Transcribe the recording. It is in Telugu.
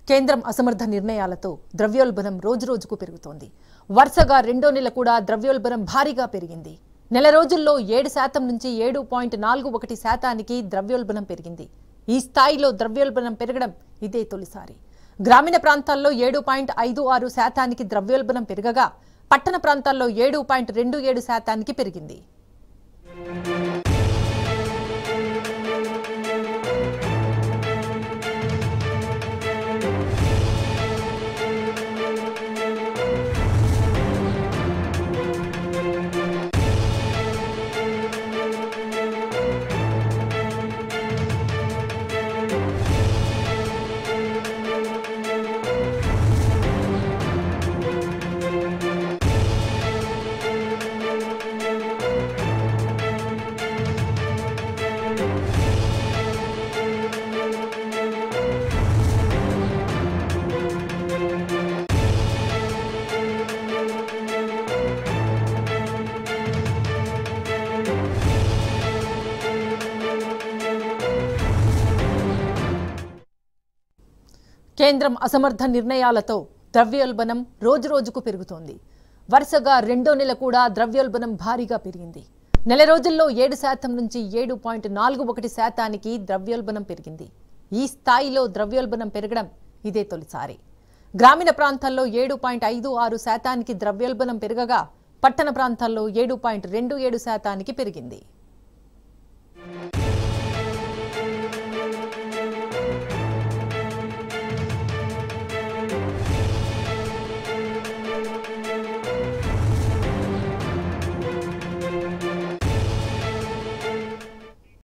కేంద్రం అసమర్థ నిర్ణయాలతో ద్రవ్యోల్బణం రోజురోజుకు పెరుగుతోంది వరుసగా రెండో నెల కూడా ద్రవ్యోల్బణం భారీగా పెరిగింది నెల రోజుల్లో ఏడు శాతం నుంచి ఏడు పాయింట్ నాలుగు ఒకటి శాతానికి ద్రవ్యోల్బణం పెరిగింది ఈ స్థాయిలో ద్రవ్యోల్బణం పెరగడం ఇదే తొలిసారి గ్రామీణ ప్రాంతాల్లో ఏడు పాయింట్ ఐదు ఆరు శాతానికి ద్రవ్యోల్బణం పెరగగా పట్టణ ప్రాంతాల్లో ఏడు పాయింట్ రెండు ఏడు శాతానికి పెరిగింది కేంద్రం అసమర్థ నిర్ణయాలతో ద్రవ్యోల్బణం రోజురోజుకు పెరుగుతోంది వరుసగా రెండో నెల కూడా ద్రవ్యోల్బణం భారీగా పెరిగింది నెల రోజుల్లో ఏడు శాతం నుంచి ఏడు పాయింట్ నాలుగు ఒకటి శాతానికి ద్రవ్యోల్బణం పెరిగింది ఈ స్థాయిలో ద్రవ్యోల్బణం పెరగడం ఇదే తొలిసారి గ్రామీణ ప్రాంతాల్లో ఏడు పాయింట్ ఐదు ఆరు శాతానికి ద్రవ్యోల్బణం పెరగగా పట్టణ ప్రాంతాల్లో ఏడు పాయింట్ రెండు ఏడు శాతానికి పెరిగింది